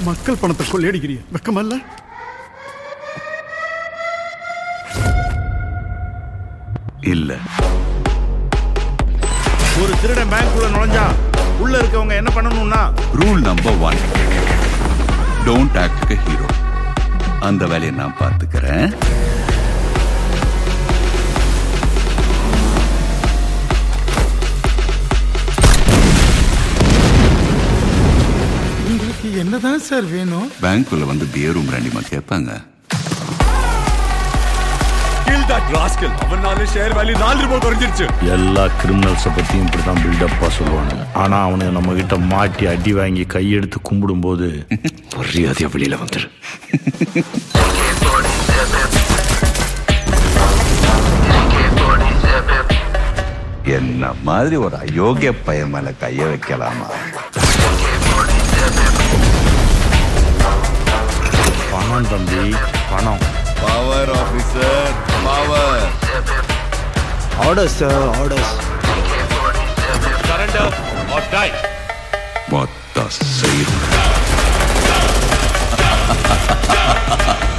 மக்கள் பணத்தை கொள்ளையடிக்கிறிய வெக்கமல்ல இல்ல ஒரு திருடன் பேங்க்குள்ள நுழைஞ்சா உள்ள இருக்கவங்க என்ன பண்ணணும்னா rule number one don't act hero அந்த வேலையை நான் பார்த்துக்கிறேன் உங்களுக்கு என்னதான் சார் வேணும் பேங்க்குள்ள வந்து பியரும் ரெண்டிமா கேட்பாங்க எல்லா கிரிமினல்ஸை பற்றியும் இப்படி தான் பில்டப்பாக சொல்லுவாங்க ஆனால் அவனுக்கு நம்ம கிட்ட மாட்டி அடி வாங்கி கையெடுத்து கும்பிடும்போது மரியாதையாக வெளியில் வந்துரு என்ன மாதிரி ஒரு அயோக்கிய பையன் மேல கைய வைக்கலாமா பணம் தம்பி பணம் power officer power orders sir orders மொத்த செய்து